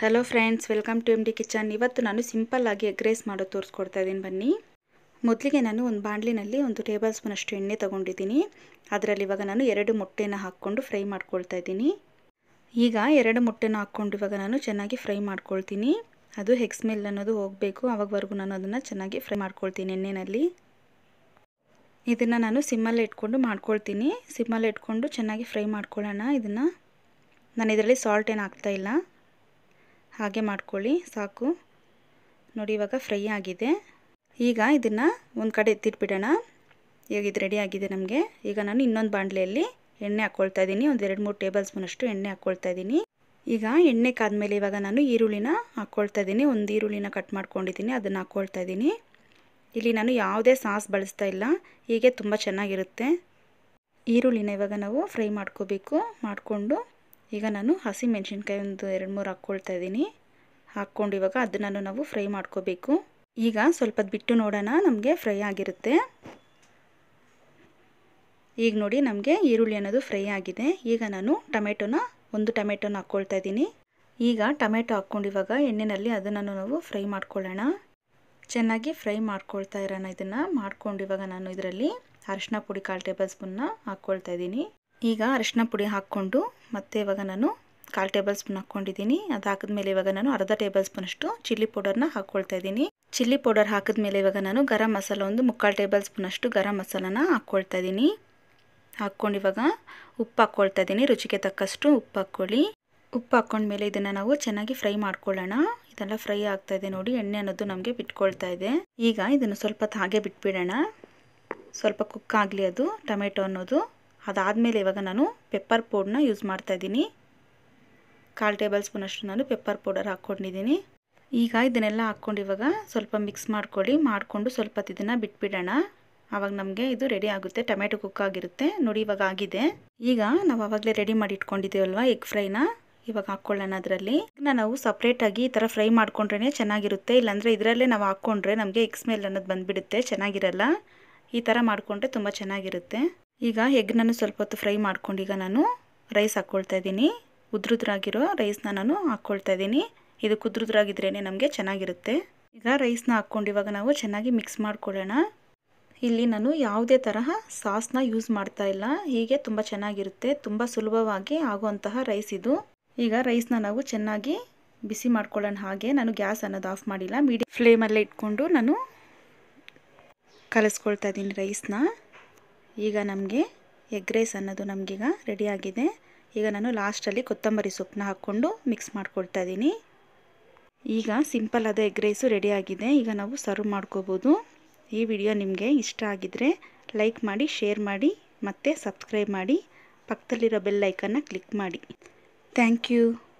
hello friends welcome to M D kitchen ಇವತ್ತು ನಾನು ಸಿಂಪಲ್ಲಾಗಿ ಎಗ್ ರೈಸ್ ಮಾಡೋದು ತೋರಿಸ್ಕೊಡ್ತಾ ಇದ್ದೀನಿ ಬನ್ನಿ ಮೊದಲಿಗೆ ನಾನು ಒಂದು ಬಾಣಲಿನಲ್ಲಿ ಒಂದು ಟೇಬಲ್ ಸ್ಪೂನಷ್ಟು ಎಣ್ಣೆ ತೊಗೊಂಡಿದ್ದೀನಿ ಅದರಲ್ಲಿ ಇವಾಗ ನಾನು ಎರಡು ಮೊಟ್ಟೆನ ಹಾಕ್ಕೊಂಡು ಫ್ರೈ ಮಾಡ್ಕೊಳ್ತಾ ಇದ್ದೀನಿ ಈಗ ಎರಡು ಮೊಟ್ಟೆನ ಹಾಕ್ಕೊಂಡು ಇವಾಗ ನಾನು ಚೆನ್ನಾಗಿ ಫ್ರೈ ಮಾಡ್ಕೊಳ್ತೀನಿ ಅದು ಹೆಗ್ ಸ್ಮೆಲ್ ಅನ್ನೋದು ಹೋಗಬೇಕು ಆವಾಗವರೆಗೂ ನಾನು ಅದನ್ನು ಚೆನ್ನಾಗಿ ಫ್ರೈ ಮಾಡ್ಕೊಳ್ತೀನಿ ಎಣ್ಣೆಯಲ್ಲಿ ಇದನ್ನು ನಾನು ಸಿಮ್ಮಲ್ಲೇ ಇಟ್ಕೊಂಡು ಮಾಡ್ಕೊಳ್ತೀನಿ ಸಿಮ್ಮಲ್ಲೇ ಇಟ್ಕೊಂಡು ಚೆನ್ನಾಗಿ ಫ್ರೈ ಮಾಡ್ಕೊಳ್ಳೋಣ ಇದನ್ನು ನಾನು ಇದರಲ್ಲಿ ಸಾಲ್ಟ್ ಏನು ಹಾಕ್ತಾಯಿಲ್ಲ ಹಾಗೆ ಮಾಡ್ಕೊಳ್ಳಿ ಸಾಕು ನೋಡಿ ಇವಾಗ ಫ್ರೈ ಆಗಿದೆ ಈಗ ಇದನ್ನು ಒಂದು ಕಡೆ ಎತ್ತಿಟ್ಬಿಡೋಣ ಈಗ ಇದು ರೆಡಿ ಆಗಿದೆ ನಮಗೆ ಈಗ ನಾನು ಇನ್ನೊಂದು ಬಾಣಲೆಯಲ್ಲಿ ಎಣ್ಣೆ ಹಾಕ್ಕೊಳ್ತಾ ಇದ್ದೀನಿ ಒಂದು ಎರಡು ಮೂರು ಟೇಬಲ್ ಸ್ಪೂನಷ್ಟು ಎಣ್ಣೆ ಹಾಕ್ಕೊಳ್ತಾ ಇದ್ದೀನಿ ಈಗ ಎಣ್ಣೆ ಕಾದ್ಮೇಲೆ ಇವಾಗ ನಾನು ಈರುಳ್ಳಿನ ಹಾಕ್ಕೊಳ್ತಾ ಇದ್ದೀನಿ ಒಂದು ಈರುಳ್ಳಿನ ಕಟ್ ಮಾಡ್ಕೊಂಡಿದ್ದೀನಿ ಅದನ್ನು ಹಾಕ್ಕೊಳ್ತಾ ಇದ್ದೀನಿ ಇಲ್ಲಿ ನಾನು ಯಾವುದೇ ಸಾಸ್ ಬಳಸ್ತಾ ಇಲ್ಲ ಹೀಗೆ ತುಂಬ ಚೆನ್ನಾಗಿರುತ್ತೆ ಈರುಳ್ಳಿನ ಇವಾಗ ನಾವು ಫ್ರೈ ಮಾಡ್ಕೋಬೇಕು ಮಾಡಿಕೊಂಡು ಈಗ ನಾನು ಹಸಿ ಮೆಣಸಿನ್ಕಾಯಿ ಒಂದು ಎರಡು ಮೂರು ಹಾಕ್ಕೊಳ್ತಾ ಇದ್ದೀನಿ ಹಾಕ್ಕೊಂಡು ಇವಾಗ ಅದನ್ನು ನಾವು ಫ್ರೈ ಮಾಡ್ಕೋಬೇಕು ಈಗ ಸ್ವಲ್ಪ ಬಿಟ್ಟು ನೋಡೋಣ ನಮಗೆ ಫ್ರೈ ಆಗಿರುತ್ತೆ ಈಗ ನೋಡಿ ನಮಗೆ ಈರುಳ್ಳಿ ಅನ್ನೋದು ಫ್ರೈ ಆಗಿದೆ ಈಗ ನಾನು ಟೊಮೆಟೊನ ಒಂದು ಟೊಮೆಟೊನ ಹಾಕ್ಕೊಳ್ತಾ ಇದ್ದೀನಿ ಈಗ ಟೊಮೆಟೊ ಹಾಕ್ಕೊಂಡು ಇವಾಗ ಎಣ್ಣೆಯಲ್ಲಿ ಅದನ್ನು ನಾವು ಫ್ರೈ ಮಾಡ್ಕೊಳ್ಳೋಣ ಚೆನ್ನಾಗಿ ಫ್ರೈ ಮಾಡ್ಕೊಳ್ತಾ ಇರೋಣ ಇದನ್ನು ಮಾಡ್ಕೊಂಡು ಇವಾಗ ನಾನು ಇದರಲ್ಲಿ ಅರಿಶಿನ ಪುಡಿ ಕಾಲು ಟೇಬಲ್ ಸ್ಪೂನ್ನ ಹಾಕ್ಕೊಳ್ತಾ ಇದ್ದೀನಿ ಈಗ ಅರಿಶಿನ ಪುಡಿ ಹಾಕ್ಕೊಂಡು ಮತ್ತೆ ಇವಾಗ ನಾನು ಕಾಲು ಟೇಬಲ್ ಸ್ಪೂನ್ ಹಾಕ್ಕೊಂಡಿದ್ದೀನಿ ಅದು ಹಾಕಿದ್ಮೇಲೆ ಇವಾಗ ನಾನು ಅರ್ಧ ಟೇಬಲ್ ಸ್ಪೂನಷ್ಟು ಚಿಲ್ಲಿ ಪೌಡರ್ನ ಹಾಕ್ಕೊಳ್ತಾ ಇದ್ದೀನಿ ಚಿಲ್ಲಿ ಪೌಡರ್ ಹಾಕಿದ್ಮೇಲೆ ಇವಾಗ ನಾನು ಗರಂ ಮಸಾಲ ಒಂದು ಮುಕ್ಕಾಲು ಟೇಬಲ್ ಸ್ಪೂನಷ್ಟು ಗರಂ ಮಸಾಲಾನ ಹಾಕ್ಕೊಳ್ತಾ ಇದ್ದೀನಿ ಹಾಕ್ಕೊಂಡು ಇವಾಗ ಉಪ್ಪು ಹಾಕ್ಕೊಳ್ತಾ ಇದ್ದೀನಿ ರುಚಿಗೆ ತಕ್ಕಷ್ಟು ಉಪ್ಪು ಹಾಕ್ಕೊಳ್ಳಿ ಉಪ್ಪು ಹಾಕ್ಕೊಂಡ್ಮೇಲೆ ಇದನ್ನು ನಾವು ಚೆನ್ನಾಗಿ ಫ್ರೈ ಮಾಡ್ಕೊಳ್ಳೋಣ ಇದೆಲ್ಲ ಫ್ರೈ ಆಗ್ತಾ ಇದೆ ನೋಡಿ ಎಣ್ಣೆ ಅನ್ನೋದು ನಮಗೆ ಬಿಟ್ಕೊಳ್ತಾ ಇದೆ ಈಗ ಇದನ್ನು ಸ್ವಲ್ಪ ಹೊತ್ತು ಹಾಗೆ ಬಿಟ್ಬಿಡೋಣ ಸ್ವಲ್ಪ ಕುಕ್ ಆಗಲಿ ಅದು ಟೊಮೆಟೊ ಅನ್ನೋದು ಅದಾದಮೇಲೆ ಇವಾಗ ನಾನು ಪೆಪ್ಪರ್ ಪೌಡ್ರನ್ನ ಯೂಸ್ ಮಾಡ್ತಾ ಇದ್ದೀನಿ ಕಾಲು ಟೇಬಲ್ ಸ್ಪೂನಷ್ಟು ನಾನು ಪೆಪ್ಪರ್ ಪೌಡರ್ ಹಾಕ್ಕೊಂಡಿದ್ದೀನಿ ಈಗ ಇದನ್ನೆಲ್ಲ ಹಾಕ್ಕೊಂಡು ಇವಾಗ ಸ್ವಲ್ಪ ಮಿಕ್ಸ್ ಮಾಡ್ಕೊಳ್ಳಿ ಮಾಡಿಕೊಂಡು ಸ್ವಲ್ಪ ಹೊತ್ತು ಇದನ್ನು ಬಿಟ್ಬಿಡೋಣ ಆವಾಗ ನಮಗೆ ಇದು ರೆಡಿ ಆಗುತ್ತೆ ಟೊಮೆಟೊ ಕುಕ್ ಆಗಿರುತ್ತೆ ನೋಡಿ ಇವಾಗ ಆಗಿದೆ ಈಗ ನಾವು ಆವಾಗಲೇ ರೆಡಿ ಮಾಡಿ ಇಟ್ಕೊಂಡಿದ್ದೀವಲ್ವ ಎಗ್ ಫ್ರೈನ ಇವಾಗ ಹಾಕ್ಕೊಳ್ಳೋಣ ಅದರಲ್ಲಿ ನಾವು ಸಪ್ರೇಟಾಗಿ ಈ ಥರ ಫ್ರೈ ಮಾಡ್ಕೊಂಡ್ರೇ ಚೆನ್ನಾಗಿರುತ್ತೆ ಇಲ್ಲಾಂದರೆ ಇದರಲ್ಲೇ ನಾವು ಹಾಕ್ಕೊಂಡ್ರೆ ನಮಗೆ ಎಗ್ ಸ್ಮೆಲ್ ಅನ್ನೋದು ಬಂದುಬಿಡುತ್ತೆ ಚೆನ್ನಾಗಿರಲ್ಲ ಈ ಥರ ಮಾಡಿಕೊಂಡ್ರೆ ತುಂಬ ಚೆನ್ನಾಗಿರುತ್ತೆ ಈಗ ಎಗ್ನನ್ನು ಸ್ವಲ್ಪ ಹೊತ್ತು ಫ್ರೈ ಮಾಡ್ಕೊಂಡು ಈಗ ನಾನು ರೈಸ್ ಹಾಕ್ಕೊಳ್ತಾ ಇದ್ದೀನಿ ಉದ್ರುದ್ರಾಗಿರೋ ರೈಸ್ನ ನಾನು ಹಾಕ್ಕೊಳ್ತಾ ಇದ್ದೀನಿ ಇದು ಕುದ್ರುದ್ರಾಗಿದ್ರೇ ನಮಗೆ ಚೆನ್ನಾಗಿರುತ್ತೆ ಈಗ ರೈಸ್ನ ಹಾಕ್ಕೊಂಡು ಇವಾಗ ನಾವು ಚೆನ್ನಾಗಿ ಮಿಕ್ಸ್ ಮಾಡ್ಕೊಳ್ಳೋಣ ಇಲ್ಲಿ ನಾನು ಯಾವುದೇ ತರಹ ಸಾಸ್ನ ಯೂಸ್ ಮಾಡ್ತಾ ಇಲ್ಲ ಹೀಗೆ ತುಂಬ ಚೆನ್ನಾಗಿರುತ್ತೆ ತುಂಬ ಸುಲಭವಾಗಿ ಆಗುವಂತಹ ರೈಸ್ ಇದು ಈಗ ರೈಸ್ನ ನಾವು ಚೆನ್ನಾಗಿ ಬಿಸಿ ಮಾಡ್ಕೊಳ್ಳೋಣ ಹಾಗೆ ನಾನು ಗ್ಯಾಸ್ ಅನ್ನೋದು ಆಫ್ ಮಾಡಿಲ್ಲ ಮೀಡಿಯಂ ಫ್ಲೇಮಲ್ಲೇ ಇಟ್ಕೊಂಡು ನಾನು ಕಲಿಸ್ಕೊಳ್ತಾ ಇದ್ದೀನಿ ರೈಸ್ನ ಈಗ ನಮಗೆ ಎಗ್ ರೈಸ್ ಅನ್ನೋದು ನಮಗೀಗ ರೆಡಿಯಾಗಿದೆ ಈಗ ನಾನು ಲಾಸ್ಟಲ್ಲಿ ಕೊತ್ತಂಬರಿ ಸೊಪ್ಪನ್ನ ಹಾಕ್ಕೊಂಡು ಮಿಕ್ಸ್ ಮಾಡ್ಕೊಳ್ತಾ ಇದ್ದೀನಿ ಈಗ ಸಿಂಪಲ್ ಆದ ಎಗ್ ರೈಸು ರೆಡಿಯಾಗಿದೆ ಈಗ ನಾವು ಸರ್ವ್ ಮಾಡ್ಕೋಬೋದು ಈ ವಿಡಿಯೋ ನಿಮಗೆ ಇಷ್ಟ ಆಗಿದರೆ ಲೈಕ್ ಮಾಡಿ ಶೇರ್ ಮಾಡಿ ಮತ್ತು ಸಬ್ಸ್ಕ್ರೈಬ್ ಮಾಡಿ ಪಕ್ಕದಲ್ಲಿರೋ ಬೆಲ್ ಐಕನ್ನ ಕ್ಲಿಕ್ ಮಾಡಿ ಥ್ಯಾಂಕ್ ಯು